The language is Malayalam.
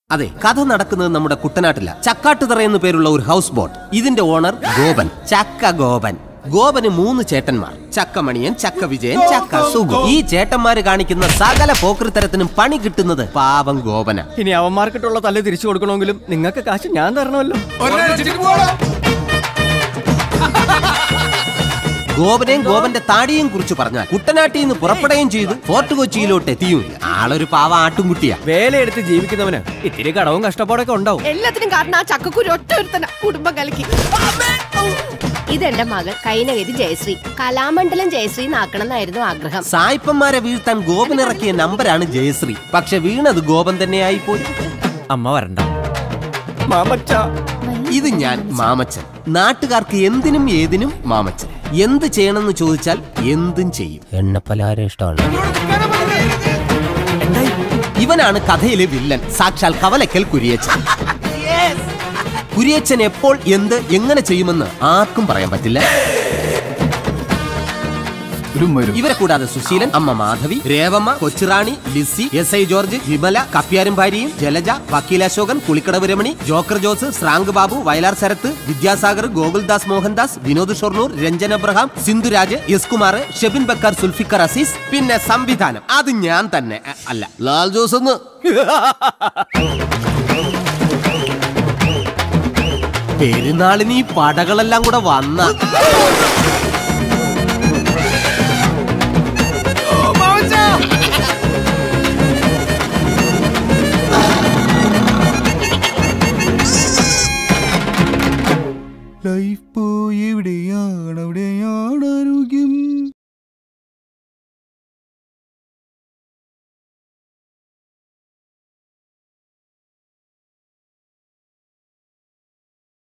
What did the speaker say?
അതെ കഥ നടക്കുന്നത് നമ്മുടെ കുട്ടനാട്ടില ചക്കാട്ടുതറ എന്നു പേരുള്ള ഒരു ഹൗസ് ബോട്ട് ഇതിന്റെ ഓണർ ഗോപൻ ചക്ക ഗോപൻ ഗോപന് മൂന്ന് ചേട്ടന്മാർ ചക്കമണിയൻ ചക്ക വിജയൻ ചക്ക സുഗു ഈ ചേട്ടന്മാര് കാണിക്കുന്ന സകല പോക്കൃത്തരത്തിനും പണി കിട്ടുന്നത് പാവം ഗോപന ഇനി അവന്മാർക്കിട്ടുള്ള തല്ല് തിരിച്ചു കൊടുക്കണമെങ്കിലും നിങ്ങൾക്ക് കാശ് ഞാൻ തരണമല്ലോ ഗോപനെയും ഗോപന്റെ താടിയും കുറിച്ച് പറഞ്ഞാൽ കുട്ടനാട്ടിൽ നിന്ന് പുറപ്പെടുകയും ചെയ്തു ഫോർട്ട് കൊച്ചിയിലോട്ട് എത്തിയുമില്ല ആളൊരു പാവ ആട്ടുംകുട്ടിയാ വേലയെടുത്ത് ജീവിക്കുന്നവന് ഇത്തിരി കടവും കഷ്ടപ്പാടൊക്കെ ഉണ്ടാവും എല്ലാത്തിനും കാരണം ആ ചക്കക്കുരു ഒറ്റ ഒരുത്തന കുടുംബം കലക്കി ഇതെന്റെ മകൾ കൈനഗരി ജയശ്രീ കലാമണ്ഡലം ജയശ്രീ എന്നാക്കണം എന്നായിരുന്നു ആഗ്രഹം സായിപ്പന്മാരെ വീഴ്ത്താൻ ഗോപൻ ഇറക്കിയ നമ്പരാണ് ജയശ്രീ പക്ഷെ വീണത് ഗോപൻ തന്നെയായി പോയി അമ്മ വരണ്ട മാമച്ച ഇത് ഞാൻ മാമച്ചൻ നാട്ടുകാർക്ക് എന്തിനും ഏതിനും മാമച്ചൻ എന്ത് ചെയ്യണമെന്ന് ചോദിച്ചാൽ എന്തും ചെയ്യും എണ്ണപ്പലാരെ ഇഷ്ടമാണ് ഇവനാണ് കഥയിലെ വില്ലൻ സാക്ഷാൽ കവലക്കൽ കുരിയച്ചൻ കുരിയച്ചൻ എപ്പോൾ എന്ത് എങ്ങനെ ചെയ്യുമെന്ന് ആർക്കും പറയാൻ പറ്റില്ല ഇവരെ കൂടാതെ സുശീലൻ അമ്മ Madhavi Revamma Kochurani Lissy S I George Vimala കപ്പ്യാരും ഭാര്യയും ജലജ വക്കീൽ Ashokan Kulikkadavu Ramani joker Jose Srank Babu Vayalar Sarath Vidyasagar Gokuldas Mohandas Vinod Shoranur Ranjan Abraham Sindhuraj S Kumar Shebin Bakkar Sulfikar Aziz പിന്നെ സംവിധാനം അത് ഞാൻ തന്നെ അ, അല്ല ലാൽ ജോസ് എന്ന് പെരുന്നാളിന് ഈ പടകളെല്ലാം കൂടെ വന്ന ലൈഫ്